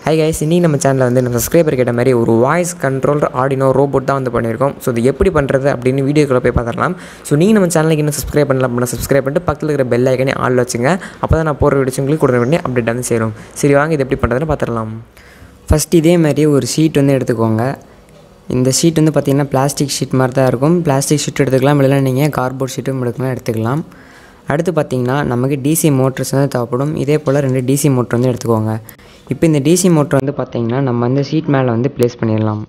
hi guys இன்னைக்கு நம்ம சேனலில் வந்து நம்ம சப்ஸ்கிரைபர் கேட்ட மாதிரி ஒரு வாய்ஸ் கண்ட்ரோல் ஆடினோ ரோபோட் தான் வந்து பண்ணியிருக்கோம் ஸோ இது எப்படி பண்ணுறது அப்படின்னு வீடியோக்குள்ளே போய் பார்த்துடலாம் ஸோ நீங்கள் நம்ம சேனலுக்கு இன்னும் சப்ஸ்கிரைப் பண்ணலாம் அப்படின்னா சப்ஸ்கிரைப் பண்ணிட்டு பக்கத்தில் இருக்கிற பெல் ஐக்கனே ஆள் வச்சுங்க அப்போ தான் நான் போகிற வீடியோஸ் உங்களுக்கு கொடுக்க வேண்டிய அப்டேட் வந்து சேரும் சரி வாங்க இது எப்படி பண்ணுறதுன்னு பார்த்துடலாம் ஃபஸ்ட் இதே மாதிரி ஒரு ஷீட் வந்து எடுத்துக்கோங்க இந்த ஷீட் வந்து பார்த்திங்கன்னா பிளாஸ்டிக் ஷீட் மாதிரி தான் இருக்கும் பிளாஸ்டிக் ஷீட் எடுத்துக்கலாம் இல்லைன்னா நீங்கள் கார்ட்போர்ட் ஷீட்டும் எடுக்கலாம் எடுத்துக்கலாம் அடுத்து பார்த்திங்கன்னா நமக்கு டிசி மோட்டர்ஸ் வந்து தேவைப்படும் இதே போல் ரெண்டு டிசி மோட்டர் வந்து எடுத்துக்கோங்க இப்போ இந்த டிசி மோட்டர் வந்து பார்த்திங்கன்னா நம்ம வந்து ஷீட் மேலே வந்து ப்ளேஸ் பண்ணிடலாம்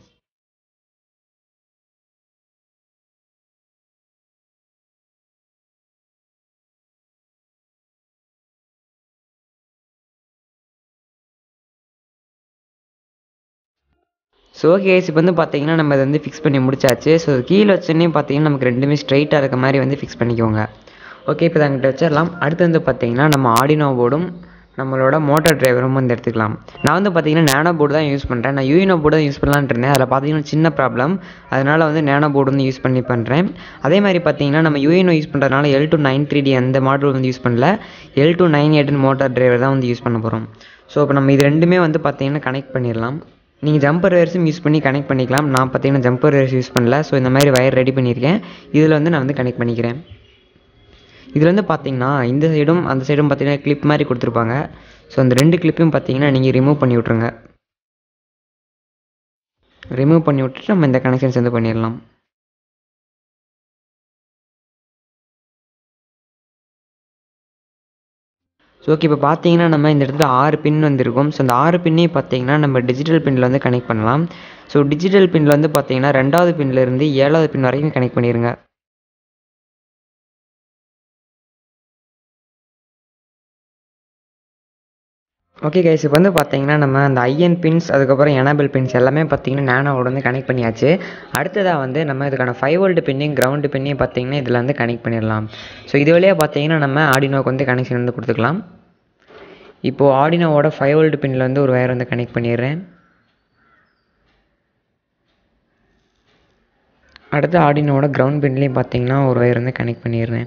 ஸோ ஓகே கேஸ் இப்போ வந்து பார்த்தீங்கன்னா நம்ம இதை வந்து ஃபிக்ஸ் பண்ணி முடிச்சாச்சு ஸோ கீழே வச்சோன்னே பார்த்தீங்கன்னா நமக்கு ரெண்டுமே ஸ்ட்ரைட்டாக இருக்க மாதிரி வந்து ஃபிக்ஸ் பண்ணிக்கோங்க ஓகே இப்போ அங்கிட்ட வச்சிடலாம் அடுத்து வந்து பார்த்தீங்கன்னா நம்ம ஆடினோ போர்டும் நம்மளோட மோட்டார் டிரைவரும் வந்து எடுத்துக்கலாம் நான் வந்து பார்த்தீங்கன்னா நேனோ போர்டு தான் யூஸ் பண்ணுறேன் நான் யூனோ போர்டு தான் யூஸ் பண்ணலான்னு இருந்தேன் அதில் பார்த்தீங்கன்னா சின்ன ப்ராப்ளம் அதனால் வந்து நேனோ போர்டு வந்து யூஸ் பண்ணி பண்ணுறேன் அதே மாதிரி பார்த்தீங்கன்னா நம்ம யூஎன்ஓ யூஸ் பண்ணுறதுனால L two nine three D அந்த மாடல் வந்து யூஸ் பண்ணல எல் டூ நைன் எயிட்னு மோட்டார் டிரைவர் தான் வந்து யூஸ் பண்ண போகிறோம் ஸோ இப்போ நம்ம இது ரெண்டுமே வந்து பார்த்தீங்கன்னா கனெக்ட் பண்ணிடலாம் நீங்கள் ஜம்பர் வேர்ஸும் யூஸ் பண்ணி கனெக்ட் பண்ணிக்கலாம் நான் பார்த்தீங்கன்னா ஜம்பர் வேர்ஸ் யூஸ் பண்ணல ஸோ இந்த மாதிரி வயர் ரெடி பண்ணியிருக்கேன் இதில் வந்து நான் வந்து கனெக்ட் பண்ணிக்கிறேன் இதில் வந்து பார்த்தீங்கன்னா இந்த சைடும் அந்த சைடும் பார்த்தீங்கன்னா கிளிப் மாதிரி கொடுத்துருப்பாங்க ஸோ அந்த ரெண்டு கிளிப்பையும் பார்த்தீங்கன்னா நீங்கள் ரிமூவ் பண்ணி விட்ருங்க ரிமூவ் பண்ணி விட்டுட்டு நம்ம இந்த கனெக்ஷன்ஸ் வந்து பண்ணிடலாம் ஸோ ஓகே இப்போ பார்த்தீங்கன்னா நம்ம இந்த இடத்துல ஆறு பின் வந்திருக்கும் ஸோ அந்த ஆறு பின்னையும் பார்த்தீங்கன்னா நம்ம டிஜிட்டல் பின்னில் வந்து கனெக்ட் பண்ணலாம் ஸோ டிஜிட்டல் பின்னில் வந்து பார்த்தீங்கன்னா ரெண்டாவது பின்லேருந்து ஏழாவது பின் வரைக்கும் கனெக்ட் பண்ணிடுங்க ஓகே கைஸ் இப்போ வந்து பார்த்தீங்கன்னா நம்ம அந்த ஐஎன் பின்ஸ் அதுக்கப்புறம் எனபிள் பின்ஸ் எல்லாமே பார்த்தீங்கன்னா நேனோவோட வந்து கனெக்ட் பண்ணியாச்சு அடுத்ததாக வந்து நம்ம இதுக்கான ஃபைவ் வோல்ட் பின்னையும் கிரவுண்டு பின்னையும் பார்த்தீங்கன்னா இதில் வந்து கனெக்ட் பண்ணிடலாம் ஸோ இது வழியாக பார்த்தீங்கன்னா நம்ம ஆடினோக்கு வந்து கனெக்ஷன் வந்து கொடுத்துக்கலாம் இப்போது ஆடினோவோட ஃபைவ் வோல்ட் பின்னில் வந்து ஒரு வயர் வந்து கனெக்ட் பண்ணிடுறேன் அடுத்து ஆடினோட கிரவுண்ட் பின்லேயும் பார்த்தீங்கன்னா ஒரு வயர் வந்து கனெக்ட் பண்ணிடுறேன்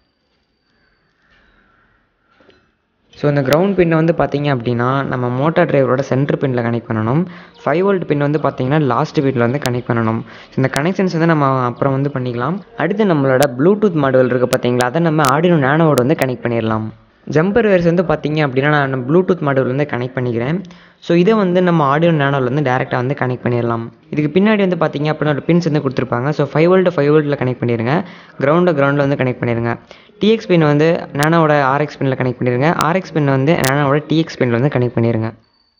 ஸோ இந்த கிரவுண்ட் பின்னை வந்து பார்த்தீங்க அப்படின்னா நம்ம மோட்டார் டிரைவரோட சென்டர் பின்னில் கனெக்ட் பண்ணணும் ஃபைவ் வோல்ட் பின் வந்து பார்த்தீங்கன்னா லாஸ்ட் பின்னில் வந்து கனெக்ட் பண்ணணும் ஸோ இந்த கனெக்ஷன்ஸ் வந்து நம்ம அப்புறம் வந்து பண்ணிக்கலாம் அடுத்து நம்மளோட ப்ளூடூத் மாடல் இருக்குது பார்த்தீங்களா அதை நம்ம ஆடினோ நேனோவோட வந்து கனெக்ட் பண்ணிடலாம் ஜம்பர் வேர்ஸ் வந்து பார்த்தீங்க அப்படின்னா நான் ப்ளூடூத் மாடல் வந்து கனெக்ட் பண்ணிக்கிறேன் ஸோ இதை வந்து நம்ம ஆடியோ நேனோவில் வந்து டேரெக்டாக வந்து கனெக்ட் பண்ணிடலாம் இதுக்கு பின்னாடி வந்து பார்த்தீங்க அப்படின்னா ஒரு பின்ஸ் வந்து கொடுத்துருப்பாங்க ஸோ ஃபைவ் வோல்ட்டு ஃபைவ் வோல்ட்டில் கனெக்ட் பண்ணிடுங்க கிரவுண்டை கிரவுண்டில் வந்து கனெக்ட் பண்ணிடுங்க டிஎக்ஸ் பின் வந்து நேனோட ஆர்எக்ஸ் பின்னில் கனெக்ட் பண்ணிடுங்க ஆர்எக்ஸ் பின் வந்து நேனோட டிஎக்ஸ் பின்னில் வந்து கனெக்ட் பண்ணிடுங்க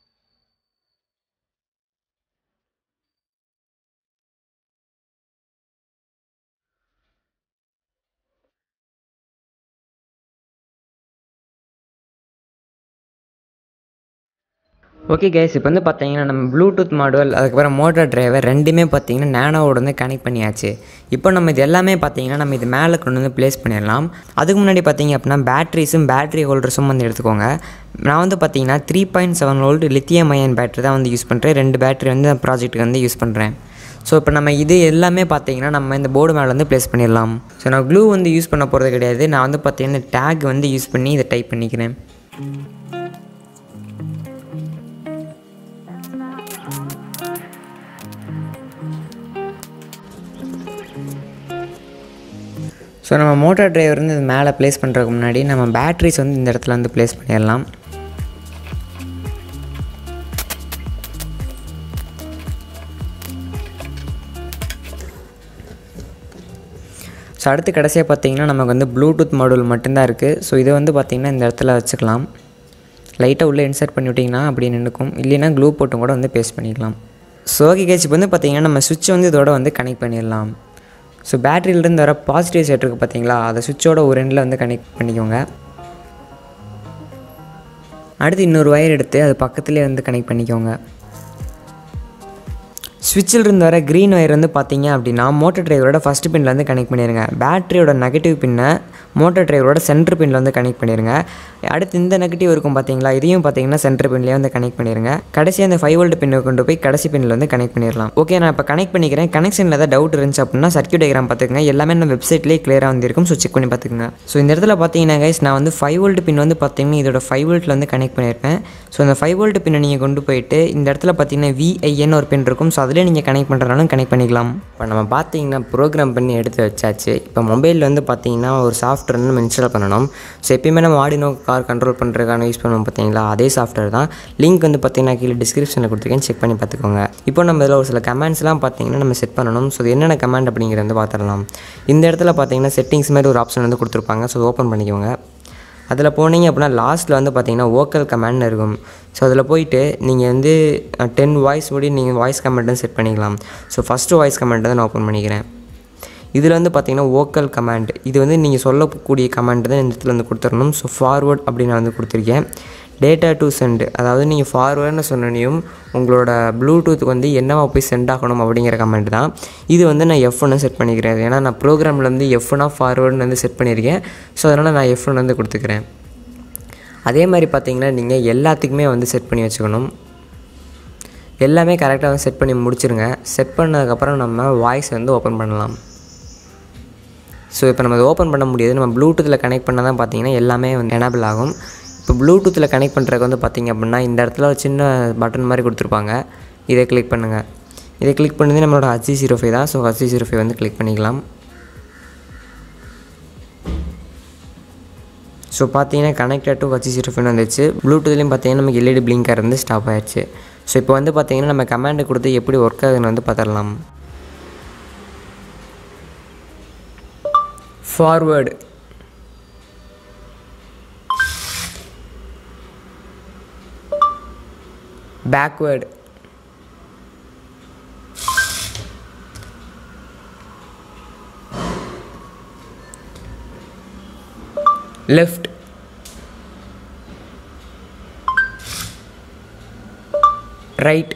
ஓகே கேஸ் இப்போ வந்து பார்த்தீங்கன்னா நம்ம ப்ளூடூத் மாடல் அதுக்கப்புறம் மோட்டார் டிரைவர் ரெண்டுமே பார்த்தீங்கன்னா நேனோவோட வந்து கனெக்ட் பண்ணியாச்சு இப்போ நம்ம இது எல்லாமே பார்த்தீங்கன்னா நம்ம இது மேலே கொண்டு வந்து ப்ளேஸ் பண்ணிடலாம் அதுக்கு முன்னாடி பார்த்தீங்க அப்படின்னா பேட்ரிஸும் பேட்ரி ஹோல்டர்ஸும் வந்து எடுத்துக்கோங்க நான் வந்து பார்த்தீங்கன்னா three point seven volt lithium ion battery தான் வந்து யூஸ் பண்ணுறேன் ரெண்டு பேட்டரி வந்து ப்ராஜெக்ட்டுக்கு வந்து யூஸ் பண்ணுறேன் ஸோ இப்போ நம்ம இது எல்லாமே பார்த்தீங்கன்னா நம்ம இந்த போர்டு மேலே வந்து ப்ளேஸ் பண்ணிடலாம் ஸோ நான் க்ளூ வந்து யூஸ் பண்ண போகிறது கிடையாது நான் வந்து பார்த்தீங்கன்னா டேக் வந்து யூஸ் பண்ணி இதை டைப் பண்ணிக்கிறேன் ஸோ நம்ம மோட்டார் டிரைவர் வந்து இது மேலே ப்ளேஸ் பண்ணுறதுக்கு முன்னாடி நம்ம பேட்ரிஸ் வந்து இந்த இடத்துல வந்து ப்ளேஸ் பண்ணிடலாம் ஸோ அடுத்து கடைசியாக பார்த்தீங்கன்னா நமக்கு வந்து ப்ளூடூத் மாடல் மட்டும்தான் இருக்குது ஸோ இதை வந்து பார்த்திங்கன்னா இந்த இடத்துல வச்சுக்கலாம் லைட்டாக உள்ளே இன்சர்ட் பண்ணி விட்டிங்கன்னா அப்படி நின்றுக்கும் இல்லைன்னா க்ளூ போட்டும் கூட வந்து பேஸ்ட் பண்ணிக்கலாம் ஸோ ஓகே கேட்ச் இப்போ வந்து பார்த்திங்கன்னா நம்ம சுவிட்ச் வந்து இதோட வந்து கனெக்ட் பண்ணிடலாம் ஸோ பேட்டரியிலேருந்து வர பாசிட்டிவ் செட் இருக்குது பார்த்தீங்களா அதை சுவிட்சோட ஒரு எண்டில் வந்து கனெக்ட் பண்ணிக்கோங்க அடுத்து இன்னொரு ஒயர் எடுத்து அது பக்கத்துலேயே வந்து கனெக்ட் பண்ணிக்கோங்க ஸ்விட்சில் இருந்து வர க்ரீன் ஒயர் வந்து பார்த்தீங்க அப்படின்னா மோட்டர் டிரைவரோட ஃபஸ்ட் பின்ல வந்து கனெக்ட் பண்ணிடுங்க பேட்டரியோட நெகட்டிவ் பின்னை மோட்டர் டிரைவரோட சென்டர் பின்ல வந்து கனெக்ட் பண்ணிடுங்க அடுத்து இந்த நெகட்டிவ் இருக்கும் பார்த்தீங்களா இதையும் பார்த்தீங்கன்னா சென்டர் பின்லேயே வந்து கனெக்ட் பண்ணிடுங்க கடைசி அந்த ஃபைவ் வோல்ட் பின்னை கொண்டு போய் கடைசி பின்னில் வந்து கனெக்ட் பண்ணிடலாம் ஓகே நான் இப்போ கனெக்ட் பண்ணிக்கிறேன் கனெக்ஷனில் ஏதாவது டவுட் இருந்துச்சு அப்படின்னா சர்க்யூட் டயக்ராம் பார்த்துக்கங்க எல்லாமே நம்ம வெப்சைட்லேயே கிளியராக வந்திருக்கும் ஸோ செக் பண்ணி பார்த்துக்கங்க ஸோ இந்த இடத்துல பார்த்தீங்கன்னா கைஸ் நான் வந்து ஃபைவ் வோல்ட் பின் வந்து பார்த்தீங்கன்னா இதோட ஃபைவ் வோல்ட்டில் வந்து கனெக்ட் பண்ணியிருப்பேன் ஸோ அந்த ஃபைவ் வோல்ட் பின்னை நீங்கள் கொண்டு போயிட்டு இந்த இடத்துல பார்த்தீங்கன்னா விஐஎன் ஒரு பின் இருக்கும் ஸோ அதிலே நீங்கள் கனெக்ட் பண்ணுறனாலும் கனெக்ட் பண்ணிக்கலாம் இப்போ நம்ம பார்த்தீங்கன்னா ப்ரோக்ராம் பண்ணி எடுத்து வச்சாச்சு இப்போ மொபைலில் வந்து பார்த்தீங்கன்னா ஒரு சாஃப்ட்வேர் நம்ம இன்ஸ்டால் பண்ணணும் ஸோ எப்பயுமே நம்ம ஆடினோ கார் கண்ட்ரோல் பண்ணுறதுக்கான யூஸ் பண்ணுவோம் பார்த்தீங்களா அதே சாஃப்ட்வேர் தான் லிங்க் வந்து பார்த்தீங்கன்னா கீழே டிஸ்கிரிப்ஷனில் கொடுத்துருக்கேன் செக் பண்ணி பார்த்துக்கோங்க இப்போ நம்ம இதில் ஒரு சில கமெண்ட்ஸ்லாம் பார்த்தீங்கன்னா நம்ம செட் பண்ணணும் ஸோ அது என்னென்ன கமெண்ட் அப்படிங்கிறத வந்து பார்த்துடலாம் இந்த இடத்துல பார்த்தீங்கன்னா செட்டிங்ஸ் மாதிரி ஒரு ஆப்ஷன் வந்து கொடுத்துருப்பாங்க ஸோ ஓப்பன் பண்ணிக்கோங்க அதில் போனீங்க அப்படின்னா லாஸ்ட்டில் வந்து பார்த்தீங்கன்னா ஓக்கல் கமெண்ட்னு இருக்கும் ஸோ அதில் போயிட்டு நீங்கள் வந்து டென் வாய்ஸ் முடி நீங்கள் வாய்ஸ் கமெண்ட்டும் செட் பண்ணிக்கலாம் ஸோ ஃபஸ்ட்டு வாய்ஸ் கமெண்ட்டை தான் நான் ஓப்பன் பண்ணிக்கிறேன் இதில் வந்து பார்த்தீங்கன்னா ஓக்கல் கமாண்ட் இது வந்து நீங்கள் சொல்லக்கூடிய கமாண்ட் தான் இந்த இடத்துல வந்து கொடுத்துடணும் ஸோ ஃபார்வர்ட் அப்படின்னு நான் வந்து கொடுத்துருக்கேன் டேட்டா டு சென்ட் அதாவது நீங்கள் ஃபார்வேர்டுன்னு சொன்னனையும் உங்களோட ப்ளூடூத் வந்து என்னவா போய் சென்ட் ஆகணும் அப்படிங்கிற கமெண்ட் தான் இது வந்து நான் எஃப்னு செட் பண்ணிக்கிறேன் ஏன்னா நான் ப்ரோக்ராமில் வந்து எஃப்னா ஃபார்வேர்டுன்னு வந்து செட் பண்ணியிருக்கேன் ஸோ அதனால் நான் எஃப்னு வந்து கொடுத்துக்கிறேன் அதே மாதிரி பார்த்தீங்கன்னா நீங்கள் எல்லாத்துக்குமே வந்து செட் பண்ணி வச்சுக்கணும் எல்லாமே கரெக்டாக வந்து செட் பண்ணி முடிச்சிருங்க செட் பண்ணதுக்கப்புறம் நம்ம வாய்ஸ் வந்து ஓப்பன் பண்ணலாம் ஸோ இப்போ நம்ம அதை ஓப்பன் பண்ண முடியாது நம்ம ப்ளூடூத்தில் கனெக்ட் பண்ணால் தான் பார்த்தீங்கன்னா எல்லாமே வந்து எனேபிள் ஆகும் இப்போ ப்ளூடூத்தில் கனெக்ட் பண்ணுறதுக்கு வந்து பார்த்திங்க அப்படின்னா இந்த இடத்துல ஒரு சின்ன பட்டன் மாதிரி கொடுத்துருப்பாங்க இதை கிளிக் பண்ணுங்கள் இதை கிளிக் பண்ணது நம்மளோட ஹச்சி ஜீரோ ஃபைவ் தான் ஸோ ஹச்சி ஜீரோ ஃபைவ் வந்து கிளிக் பண்ணிக்கலாம் ஸோ பார்த்தீங்கன்னா connected to H C zero five வந்துச்சு ப்ளூடூத்லேயும் பார்த்தீங்கன்னா நமக்கு எல்இடி பிளிங்கர் இருந்து ஸ்டாப் ஆயிடுச்சு ஸோ இப்போ வந்து பார்த்தீங்கன்னா நம்ம கமாண்டு கொடுத்து எப்படி ஒர்க் ஆகுதுன்னு வந்து பார்த்துடலாம் forward backward left right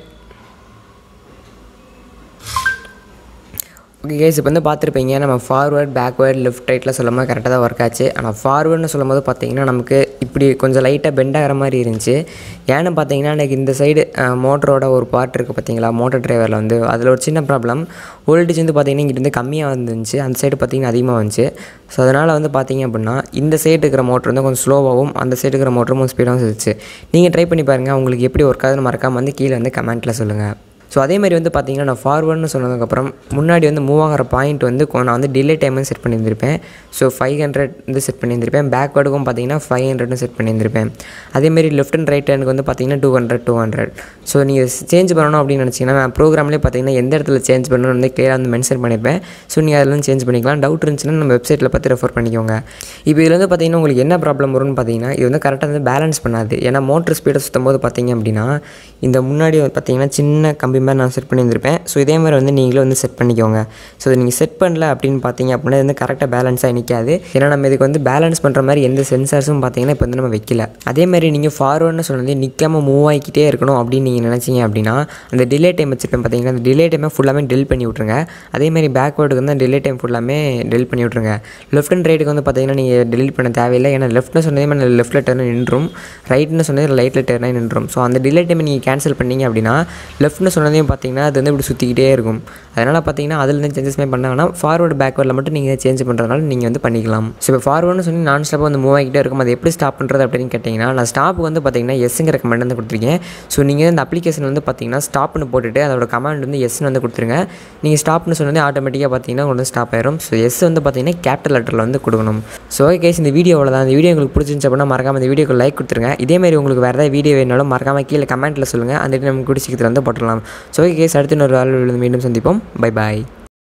okay guys இப்போ வந்து பார்த்துருப்பீங்க நம்ம ஃபார்வேர்ட் பேக்வேர்ட் லெஃப்ட் ரைட்டில் சொல்லும் போது கரெக்டாக தான் ஒர்க் ஆச்சு ஆனால் ஃபார்வேர்டுன்னு சொல்லும் போது பார்த்தீங்கன்னா நமக்கு இப்படி கொஞ்சம் லைட்டாக பெண்ட் ஆகிற மாதிரி இருந்துச்சு ஏன்னு பார்த்தீங்கன்னா எனக்கு இந்த சைடு மோட்டரோட ஒரு பார்ட் இருக்குது பார்த்தீங்களா மோட்டர் டிரைவரில் வந்து அதில் ஒரு சின்ன ப்ராப்ளம் வோல்டேஜ் வந்து பார்த்தீங்கன்னா இங்கிட்ட வந்து கம்மியாக வந்துருந்துச்சு அந்த சைடு பார்த்தீங்கன்னா அதிகமாக வந்துச்சு ஸோ அதனால் வந்து பார்த்தீங்க அப்படின்னா இந்த சைடு இருக்கிற மோட்டர் வந்து கொஞ்சம் ஸ்லோவாகவும் அந்த சைடு இருக்கிற மோட்டரும் கொஞ்சம் ஸ்பீடாகவும் இருந்துச்சு நீங்கள் ட்ரை பண்ணி பாருங்கள் உங்களுக்கு எப்படி ஒர்க் ஆகுதுன்னு மறக்காமல் வந்து கீழே வந்து கமெண்ட்டில் சொல்லுங்கள் ஸோ அதே மாதிரி வந்து பார்த்தீங்கன்னா நான் ஃபார்வர்டுன்னு சொன்னதுக்கப்புறம் முன்னாடி வந்து மூவ் ஆகிற பாயிண்ட் வந்து கொ- நான் வந்து டிலே டைமும் செட் பண்ணியிருந்திருப்பேன் ஸோ ஃபைவ் ஹண்ட்ரட் வந்து செட் பண்ணியிருந்திருப்பேன் பேக்வேர்டுக்கும் பார்த்தீங்கன்னா ஃபைவ் ஹண்ட்ரட்னு செட் பண்ணியிருந்திருப்பேன் அதேமாரி லெஃப்ட் அண்ட் ரைட் ஹேண்டுக்கு வந்து பார்த்தீங்கன்னா two hundred two hundred so நீங்கள் சேஞ்ச் பண்ணணும் அப்படின்னு நினச்சிங்கன்னா நான் ப்ரோக்ராம்லேயே பார்த்தீங்கன்னா எந்த இடத்துல சேஞ்ச் பண்ணணும்னு வந்து கிளியராக வந்து மென்ஷன் பண்ணியிருப்பேன் ஸோ நீங்கள் அதில் வந்து சேஞ்ச் பண்ணிக்கலாம் டவுட் இருந்துச்சுன்னா நம்ம வெப்சைட்டில் பார்த்து ரெஃபர் பண்ணிக்கோங்க இப்போ இதில் வந்து பார்த்தீங்கன்னா உங்களுக்கு என்ன ப்ராப்ளம் வரும்னு பார்த்தீங்கன்னா இது வந்து கரெக்டாக வந்து பேலன்ஸ் பண்ணாது ஏன்னா மோட்டர் ஸ்பீடை சுற்றும் போது பார்த்தீங்க அப்படின்னா இந்த முன்னாடி வந்து பார்த்தீங்கன்னா சின்ன கம்பி மாதிரி நான் செட் பண்ணியிருந்திருப்பேன் ஸோ இதே மாதிரி வந்து நீங்களும் வந்து செட் பண்ணிக்கோங்க ஸோ இதை நீங்கள் செட் பண்ணல அப்படின்னு பார்த்தீங்க அப்படின்னா இது வந்து கரெக்டாக பேலன்ஸாக நிற்காது ஏன்னா நம்ம இதுக்கு வந்து பேலன்ஸ் பண்ணுற மாதிரி எந்த சென்சார்ஸும் பார்த்தீங்கன்னா இப்போ வந்து நம்ம வைக்கல அதே மாதிரி நீங்கள் ஃபார்வர்டுன்னு சொன்னது நிற்காம மூவ் ஆகிக்கிட்டே இருக்கணும் அப்படின்னு நீங்கள் நினச்சிங்க அப்படின்னா அந்த டிலே டைம் வச்சுருப்பேன் பார்த்தீங்கன்னா அந்த டிலே டைமை ஃபுல்லாமே டெல் பண்ணி விட்ருங்க அதே மாதிரி பேக்வேர்டுக்கு வந்து டிலே டைம் ஃபுல்லாமே டெல் பண்ணி விட்ருங்க லெஃப்ட் அண்ட் ரைட்டுக்கு வந்து பார்த்தீங்கன்னா நீங்கள் டெலிட் பண்ண தேவையில்லை ஏன்னா லெஃப்ட்னு சொன்னதே மாதிரி லெஃப்ட்டில் டர்ன் நின்றும் ரைட்னு சொன்னது ரைட்டில் டர்ன் நின்றும் ஸோ அந்த டிலே டைமை நீங்கள் கேன்சல் பண்ணீங்க அப்படின்னா லெஃப்ட்னு சொன்னதையும் பார்த்தீங்கன்னா அது வந்து இப்படி சுற்றிக்கிட்டே இருக்கும் அதனால் பார்த்தீங்கன்னா அதில் இருந்து சேஞ்சஸ்மே பண்ணாங்கன்னா ஃபார்வர்டு பேக்வேர்டில் மட்டும் நீங்கள் சேஞ்ச் பண்ணுறதுனால நீங்கள் வந்து பண்ணிக்கலாம் ஸோ இப்போ ஃபார்வர்டுன்னு சொல்லி நான் ஸ்டாப்பாக வந்து மூவ் ஆகிட்டே இருக்கும் அது எப்படி ஸ்டாப் பண்ணுறது அப்படின்னு கேட்டிங்கன்னா நான் ஸ்டாப்புக்கு வந்து பார்த்தீங்கன்னா எஸ்ங்கிற கமெண்ட் வந்து கொடுத்துருக்கேன் ஸோ நீங்கள் இந்த அப்ளிகேஷன் வந்து பார்த்தீங்கன்னா ஸ்டாப்னு போட்டுட்டு அதோட கமாண்ட் வந்து எஸ்னு வந்து கொடுத்துருங்க நீங்கள் ஸ்டாப்னு சொன்னது ஆட்டோமேட்டிக்காக பார்த்தீங்கன்னா உங்களுக்கு ஸ்டாப் ஆயிரும் ஸோ எஸ் வந்து பார்த்தீங்கன்னா கேபிட்டல் லெட்டரில் வந்து கொடுக்கணும் ஸோ ஓகே கேஸ் இந்த வீடியோ தான் இந்த வீடியோ உங்களுக்கு பிடிச்சிருந்துச்சு அப்படின்னா மறக்காம இந்த வீடியோக்கு லைக் கொடுத்துருங்க இதே மாதிரி உங்களுக்கு வேறு ஏதாவது வீடியோ வேணாலும் மறக்காம கீழே கமெண்ட்டில் சொல்லுங்கள் அந்த நம்ம குடிச்சிக்கிறதுல வந்து போட்டுடலாம் ஸோ ஓகே கேஸ் அடுத்து இன்னொரு வேலை மீண்டும் சந்திப்போம் பை பாய்